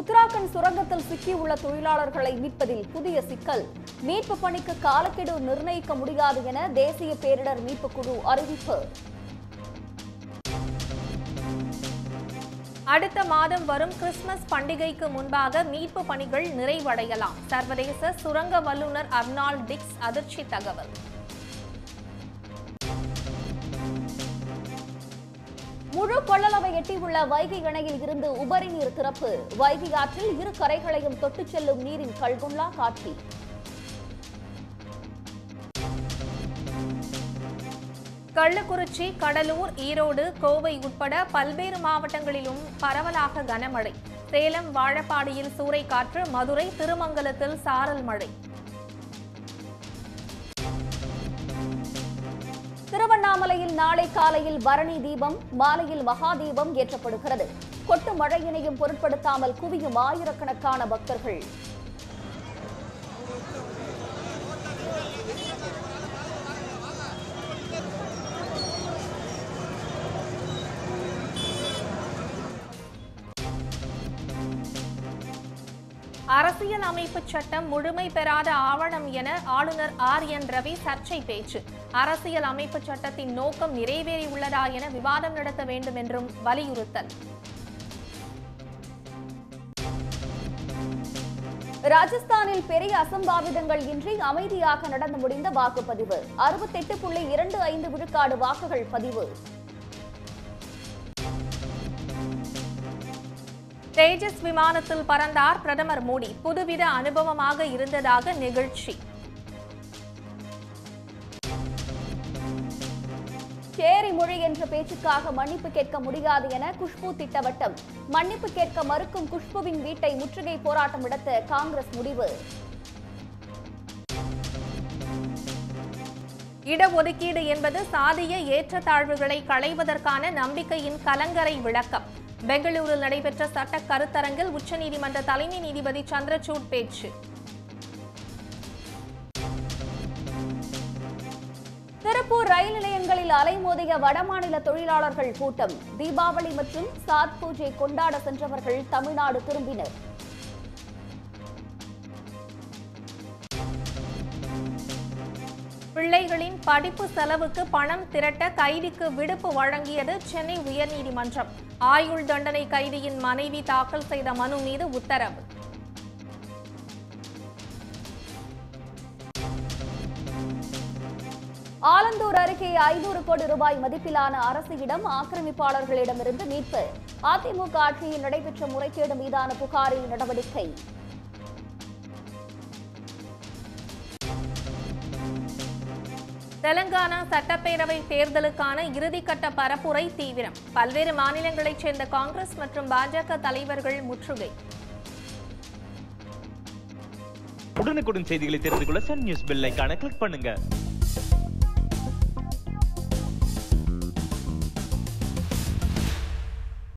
உத்தராகண்ட் சுரங்கத்தில் சிக்கியுள்ள தொழிலாளர்களை மீட்பதில் புதிய சிக்கல் மீட்பு பணிக்கு காலக்கெடு நிர்ணயிக்க முடியாது என தேசிய பேரிடர் மீட்புக் குழு அறிவிப்பு அடுத்த மாதம் வரும் கிறிஸ்துமஸ் பண்டிகைக்கு முன்பாக மீட்பு பணிகள் நிறைவடையலாம் சர்வதேச சுரங்க வல்லுநர் அர்னால்ட் டிக்ஸ் அதிர்ச்சி தகவல் முழு கொள்ளளவை எட்டியுள்ள வைகை அணையில் இருந்து உபரி நீர் திறப்பு வைகை ஆற்றில் இரு கரைகளையும் தொட்டுச் செல்லும் நீரின் கல்குல்லா காட்சி கள்ளக்குறிச்சி கடலூர் ஈரோடு கோவை உட்பட பல்வேறு மாவட்டங்களிலும் பரவலாக கனமழை சேலம் வாழப்பாடியில் சூறைக்காற்று மதுரை திருமங்கலத்தில் சாரல் மழை திருவண்ணாமலையில் நாளை காலையில் பரணி தீபம் மாலையில் மகா தீபம் ஏற்றப்படுகிறது கொட்டு மழையினையும் பொருட்படுத்தாமல் குவியும் ஆயிரக்கணக்கான பக்தர்கள் அரசியல் அமைப்பு சட்டம் முழுமை பெறாத ஆவணம் என ஆளுநர் ஆர் என் ரவி சர்ச்சை பேச்சு அரசியல் அமைப்பு சட்டத்தின் நோக்கம் நிறைவேறியுள்ளதா என விவாதம் நடத்த வேண்டும் என்றும் வலியுறுத்தல் ராஜஸ்தானில் பெரிய அசம்பாவிதங்கள் இன்றி அமைதியாக நடந்து முடிந்த வாக்குப்பதிவு அறுபத்தெட்டு புள்ளி இரண்டு ஐந்து விழுக்காடு வாக்குகள் பதிவு தேஜஸ் விமானத்தில் பறந்தார் பிரதமர் மோடி புதுவித அனுபவமாக இருந்ததாக நிகழ்ச்சி சேரி மொழி என்ற பேச்சுக்காக மன்னிப்பு கேட்க முடியாது என குஷ்பு திட்டவட்டம் மன்னிப்பு கேட்க மறுக்கும் குஷ்புவின் வீட்டை முற்றுகை போராட்டம் நடத்த காங்கிரஸ் முடிவு இடஒதுக்கீடு என்பது சாதிய ஏற்றத்தாழ்வுகளை களைவதற்கான நம்பிக்கையின் கலங்கரை விளக்கம் பெங்களூரில் நடைபெற்ற சட்ட கருத்தரங்கில் உச்சநீதிமன்ற தலைமை நீதிபதி சந்திரசூட் பேச்சு திருப்பூர் ரயில் நிலையங்களில் அலைமோதிய வடமாநில தொழிலாளர்கள் கூட்டம் தீபாவளி மற்றும் சாத் பூஜை கொண்டாட சென்றவர்கள் தமிழ்நாடு திரும்பினர் பிள்ளைகளின் படிப்பு செலவுக்கு பணம் திரட்ட கைதிக்கு விடுப்பு வழங்கியது சென்னை உயர்நீதிமன்றம் ஆயுள் தண்டனை கைதியின் மனைவி தாக்கல் செய்த மனு மீது உத்தரவு ஆலந்தூர் அருகே ஐநூறு கோடி ரூபாய் மதிப்பிலான அரசு இடம் ஆக்கிரமிப்பாளர்களிடமிருந்து மீட்பு அதிமுக ஆட்சியில் நடைபெற்ற முறைகேடு மீதான புகாரில் நடவடிக்கை தெலங்கானா சட்டப்பேரவை தேர்தலுக்கான இறுதிக்கட்ட பரப்புரை தீவிரம் பல்வேறு மாநிலங்களைச் சேர்ந்த காங்கிரஸ் மற்றும் பாஜக தலைவர்கள் முற்றுகை உடனுக்குடன் செய்திகளை தெரிந்து கொள்ள சன் நியூஸ் பெல் ஐகானை கிளிக் பண்ணுங்க